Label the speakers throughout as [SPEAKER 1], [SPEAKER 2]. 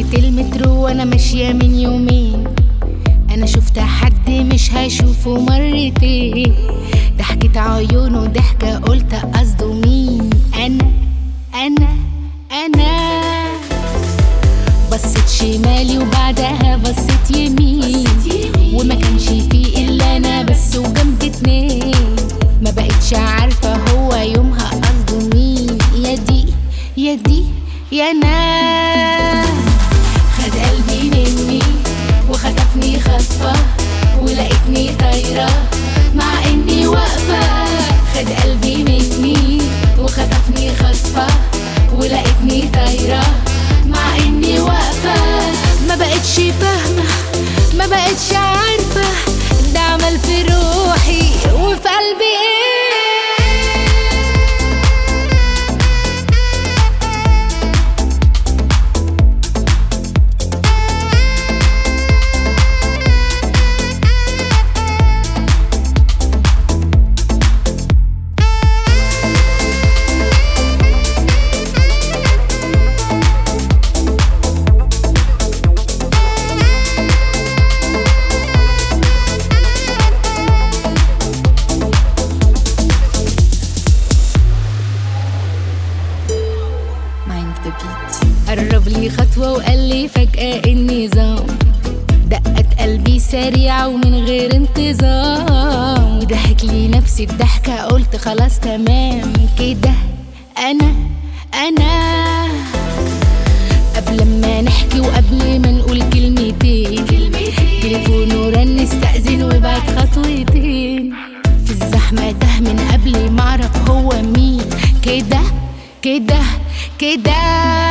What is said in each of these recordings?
[SPEAKER 1] تحت المترو وانا ماشية من يومين انا شفت حد مش هشوفه مرتين ضحكة عيونه ضحكة قلت قصده مين انا انا انا بصيت شمالي وبعدها بصيت يمين وما كانش فيه الا انا بس وجنب اتنين ما بقتش عارفة هو يومها قصده مين يا دي يا دي يا ناس خد قلبي مني وخطفني خطفة ولقيتني طايرة مع اني واقفة خد قلبي مني وخطفني خطفة ولقيتني طايرة مع اني واقفة ما بقتش فاهمة ما بقتش عارفة ده عمل في روحي وفي قلبي ايه
[SPEAKER 2] Mind the beat.
[SPEAKER 1] قرب لي خطوة وقال لي فجأة النظام دقت قلبي سريعة ومن غير انتظام وضحك لي نفسي الضحكة قلت خلاص تمام كده أنا أنا قبل ما نحكي وقبل ما نقول كلمتين تليفونه رن استأذن وبعد خطوتين في الزحمة ده من قبل ما اعرف هو مين كده كده كده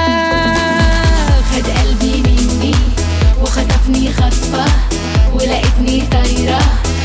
[SPEAKER 1] خد قلبي مني وخطفني خطفة ولقيتني طايرة